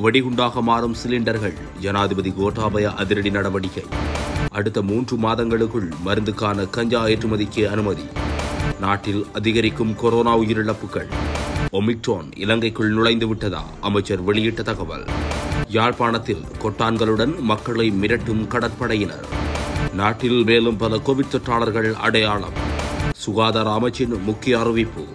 வெடிகுண்டாக மாறும் சிலிண்டர்கள் ஜனாதிபதி கோட்டாபய அதிரடி நடவடிக்கை அடுத்த மூன்று மாதங்களுக்குள் மருந்துக்கான கஞ்சா ஏற்றுமதிக்கு அனுமதி நாட்டில் அதிகரிக்கும் கொரோனா உயிரிழப்புகள் ஒமிக்ரோன் இலங்கைக்குள் நுழைந்து விட்டதா அமைச்சர் வெளியிட்ட தகவல் யாழ்ப்பாணத்தில் கொட்டான்களுடன் மக்களை மிரட்டும் கடற்படையினர் நாட்டில் மேலும் பல கோவிட் தொற்றாளர்கள் அடையாளம் சுகாதார அமைச்சின் முக்கிய அறிவிப்பு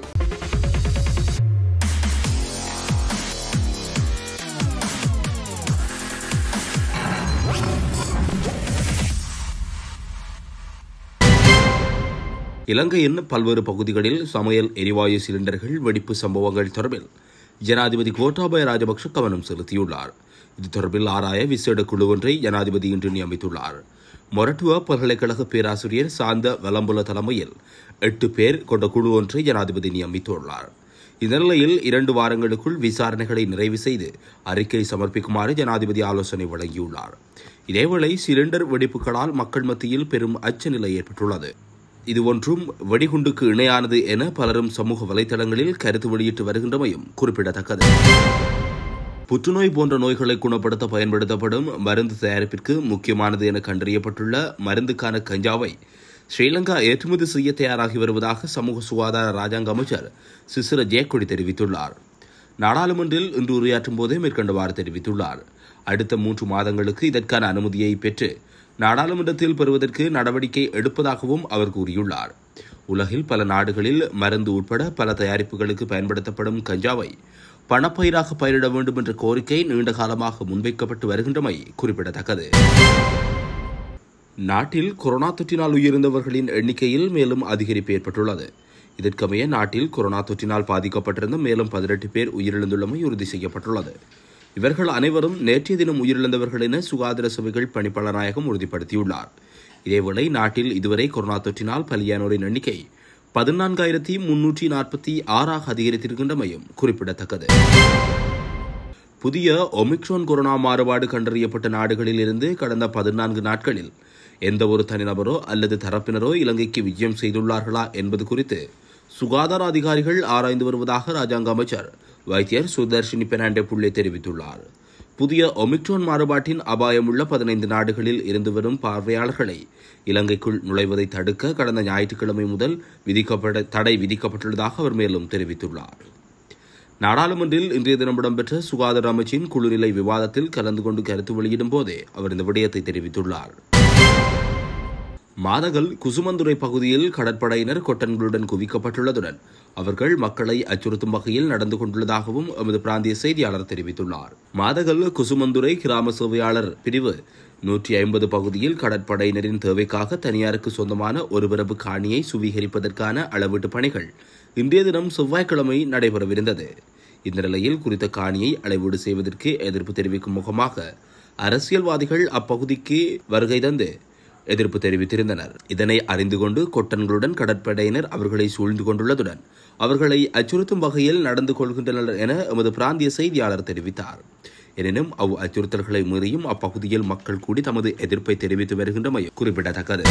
இலங்கையின் பல்வேறு பகுதிகளில் சமையல் எரிவாயு சிலிண்டர்கள் வெடிப்பு சம்பவங்கள் தொடர்பில் ஜனாதிபதி கோட்டாபய ராஜபக்ஷ கவனம் செலுத்தியுள்ளார் இது தொடர்பில் ஆராய விசேட குழு ஒன்றை ஜனாதிபதி இன்று நியமித்துள்ளார் மொரட்டுவ பல்கலைக்கழக பேராசிரியர் சாந்த வலம்புல தலைமையில் எட்டு பேர் கொண்ட குழு ஒன்றை ஜனாதிபதி நியமித்துள்ளார் இந்த நிலையில் இரண்டு வாரங்களுக்குள் விசாரணைகளை நிறைவு செய்து அறிக்கை சமர்ப்பிக்குமாறு ஜனாதிபதி ஆலோசனை வழங்கியுள்ளார் இதேவேளை சிலிண்டர் வெடிப்புகளால் மக்கள் மத்தியில் பெரும் அச்ச நிலை ஏற்பட்டுள்ளது இது ஒன்றும் வெடிகுண்டுக்கு இணையானது என பலரும் சமூக வலைதளங்களில் கருத்து வெளியிட்டு வருகின்றமையும் குறிப்பிடத்தக்கது புற்றுநோய் போன்ற நோய்களை குணப்படுத்த பயன்படுத்தப்படும் மருந்து தயாரிப்பிற்கு முக்கியமானது என கண்டறியப்பட்டுள்ள மருந்துக்கான கஞ்சாவை ஸ்ரீலங்கா ஏற்றுமதி செய்ய தயாராகி வருவதாக சமூக சுகாதார ராஜாங்க அமைச்சர் சிசிர ஜெயக்கொடி தெரிவித்துள்ளார் நாடாளுமன்றில் இன்று உரையாற்றும் போதே மேற்கண்டவாறு தெரிவித்துள்ளார் அடுத்த மூன்று மாதங்களுக்கு இதற்கான அனுமதியை பெற்று நாடாளுமன்றத்தில் பெறுவதற்கு நடவடிக்கை எடுப்பதாகவும் அவர் கூறியுள்ளார் உலகில் பல நாடுகளில் மருந்து உட்பட பல தயாரிப்புகளுக்கு பயன்படுத்தப்படும் கஞ்சாவை பணப்பயிராக பயிரிட வேண்டும் என்ற கோரிக்கை நீண்ட காலமாக முன்வைக்கப்பட்டு வருகின்றமை குறிப்பிடத்தக்கது நாட்டில் கொரோனா தொற்றினால் உயிரிழந்தவர்களின் எண்ணிக்கையில் மேலும் அதிகரிப்பு ஏற்பட்டுள்ளது இதற்கமைய நாட்டில் கொரோனா தொற்றினால் பாதிக்கப்பட்டிருந்த மேலும் பதினெட்டு பேர் உயிரிழந்துள்ளமை உறுதி செய்யப்பட்டுள்ளது இவர்கள் அனைவரும் நேற்றைய தினம் உயிரிழந்தவர்கள் என சுகாதார சபைகள் பணிப்பாளர் நாயகம் உறுதிப்படுத்தியுள்ளார் இதேவேளை நாட்டில் இதுவரை கொரோனா தொற்றினால் பலியானோரின் எண்ணிக்கை பதினான்காயிரத்தி முன்னூற்றி நாற்பத்தி ஆறாக அதிகரித்திருக்கின்றமையும் குறிப்பிடத்தக்கது புதிய ஒமிக்ரோன் கொரோனா மாறுபாடு கண்டறியப்பட்ட நாடுகளில் இருந்து கடந்த பதினான்கு நாட்களில் எந்த ஒரு தனிநபரோ அல்லது தரப்பினரோ இலங்கைக்கு விஜயம் செய்துள்ளார்களா என்பது குறித்து சுகாதார அதிகாரிகள் ஆராய்ந்து வருவதாக ராஜாங்க அமைச்சர் வைத்தியர் சுதர்ஷினி பெர்னாண்டே புள்ளே தெரிவித்துள்ளார் புதிய ஒமிக்ரோன் மாறுபாட்டின் அபாயமுள்ள பதினைந்து நாடுகளில் இருந்து வரும் பார்வையாளர்களை இலங்கைக்குள் நுழைவதை தடுக்க கடந்த ஞாயிற்றுக்கிழமை முதல் விதிக்கப்பட தடை விதிக்கப்பட்டுள்ளதாக அவர் மேலும் தெரிவித்துள்ளார் நாடாளுமன்றில் இன்றைய தினம் இடம்பெற்ற சுகாதார அமைச்சின் குழுநிலை விவாதத்தில் கலந்து கொண்டு கருத்து வெளியிடும் போதே அவர் இந்த விடயத்தை தெரிவித்துள்ளார் மாதகல் குசுமந்துறை பகுதியில் கடற்படையினர் கொட்டன்களுடன் குவிக்கப்பட்டுள்ளதுடன் அவர்கள் மக்களை அச்சுறுத்தும் வகையில் நடந்து கொண்டுள்ளதாகவும் எமது பிராந்திய செய்தியாளர் தெரிவித்துள்ளார் மாதகல் குசுமந்துறை கிராம சேவையாளர் பிரிவு நூற்றி ஐம்பது பகுதியில் கடற்படையினரின் தேவைக்காக தனியாருக்கு சொந்தமான ஒரு பிறப்பு காணியை சுவீகரிப்பதற்கான அளவீட்டு பணிகள் இன்றைய தினம் செவ்வாய்க்கிழமை நடைபெறவிருந்தது இந்த நிலையில் குறித்த காணியை அளவீடு செய்வதற்கு எதிர்ப்பு தெரிவிக்கும் முகமாக அரசியல்வாதிகள் அப்பகுதிக்கு வருகை தந்து எதிர்ப்பு தெரிவித்திருந்தனர் இதனை அறிந்து கொண்டு கொட்டன்களுடன் கடற்படையினர் அவர்களை சூழ்ந்து கொண்டுள்ளதுடன் அவர்களை அச்சுறுத்தும் வகையில் நடந்து கொள்கின்றனர் என எமது பிராந்திய செய்தியாளர் தெரிவித்தார் எனினும் அவ் அச்சுறுத்தல்களை மீறியும் அப்பகுதியில் மக்கள் கூடி தமது எதிர்ப்பை தெரிவித்து வருகின்றமை குறிப்பிடத்தக்கது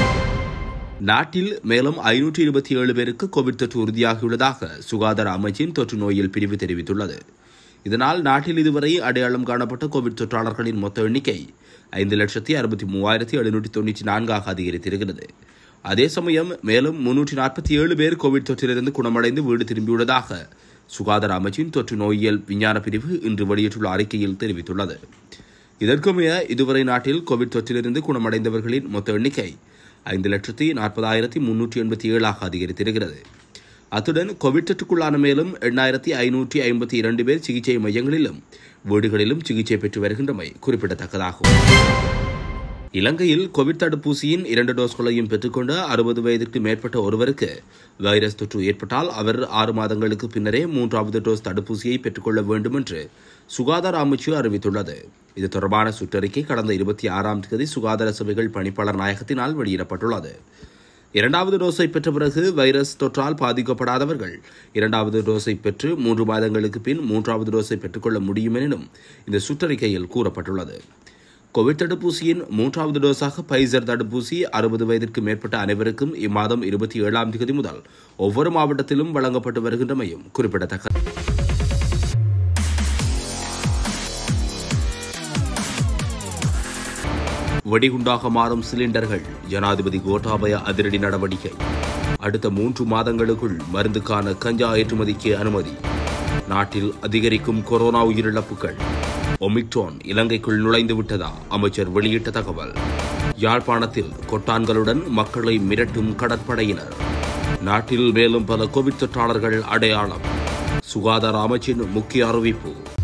நாட்டில் மேலும் ஐநூற்றி இருபத்தி ஏழு பேருக்கு கோவிட் தொற்று உறுதியாகியுள்ளதாக சுகாதார அமைச்சின் தொற்று நோயில் பிரிவு தெரிவித்துள்ளது இதனால் நாட்டில் இதுவரை அடையாளம் காணப்பட்ட கோவிட் தொற்றாளர்களின் மொத்த எண்ணிக்கை ஐந்து லட்சத்தி அறுபத்தி மூவாயிரத்தி எழுநூற்றி தொண்ணூற்றி நான்காக அதிகரித்திருக்கிறது அதே சமயம் மேலும் முன்னூற்றி நாற்பத்தி ஏழு பேர் கோவிட் தொற்றிலிருந்து குணமடைந்து வீடு திரும்பியுள்ளதாக சுகாதார அமைச்சின் தொற்று நோயியல் விஞ்ஞான பிரிவு இன்று வெளியிட்டுள்ள அறிக்கையில் தெரிவித்துள்ளது இதற்குமைய இதுவரை நாட்டில் கோவிட் தொற்றிலிருந்து குணமடைந்தவர்களின் மொத்த எண்ணிக்கை ஐந்து லட்சத்தி நாற்பதாயிரத்தி முன்னூற்றி எண்பத்தி ஏழாக அதிகரித்திருக்கிறது அத்துடன் கோவிட் தொற்றுக்குள்ளான மேலும் எண்ணாயிரத்தி ஐநூற்றி ஐம்பத்தி இரண்டு பேர் சிகிச்சை மையங்களிலும் வீடுகளிலும் சிகிச்சை பெற்று வருகின்றமை குறிப்பிடத்தக்கதாகும் இலங்கையில் கோவிட் தடுப்பூசியின் இரண்டு டோஸ்களையும் பெற்றுக்கொண்ட அறுபது வயதிற்கு மேற்பட்ட ஒருவருக்கு வைரஸ் தொற்று ஏற்பட்டால் அவர் ஆறு மாதங்களுக்கு பின்னரே மூன்றாவது டோஸ் தடுப்பூசியை பெற்றுக்கொள்ள வேண்டும் என்று சுகாதார அமைச்சு அறிவித்துள்ளது இது தொடர்பான சுற்றறிக்கை கடந்த இருபத்தி ஆறாம் தேதி சுகாதார சபைகள் பணிப்பாளர் நாயகத்தினால் வெளியிடப்பட்டுள்ளது இரண்டாவது டோஸை பெற்ற பிறகு வைரஸ் தொற்றால் பாதிக்கப்படாதவர்கள் இரண்டாவது டோஸை பெற்று மூன்று மாதங்களுக்கு பின் மூன்றாவது டோஸை பெற்றுக்கொள்ள முடியும் எனினும் இந்த சுற்றறிக்கையில் கூறப்பட்டுள்ளது கோவிட் தடுப்பூசியின் மூன்றாவது டோஸாக பைசர் தடுப்பூசி அறுபது வயதிற்கு மேற்பட்ட அனைவருக்கும் இம்மாதம் இருபத்தி ஏழாம் தேதி முதல் ஒவ்வொரு மாவட்டத்திலும் வழங்கப்பட்டு வருகின்றமையும் குறிப்பிடத்தக்கது வெடிகுண்டாக மாறும் சிலிண்டர்கள் ஜனாதிபதி கோட்டாபய அதிரடி நடவடிக்கை அடுத்த மூன்று மாதங்களுக்குள் மருந்துக்கான கஞ்சா ஏற்றுமதிக்கு அனுமதி நாட்டில் அதிகரிக்கும் கொரோனா உயிரிழப்புகள் ஒமிக்ரோன் இலங்கைக்குள் நுழைந்து விட்டதா அமைச்சர் வெளியிட்ட தகவல் யாழ்ப்பாணத்தில் கொட்டான்களுடன் மக்களை மிரட்டும் கடற்படையினர் நாட்டில் மேலும் பல கோவிட் தொற்றாளர்கள் அடையாளம் சுகாதார அமைச்சின் முக்கிய அறிவிப்பு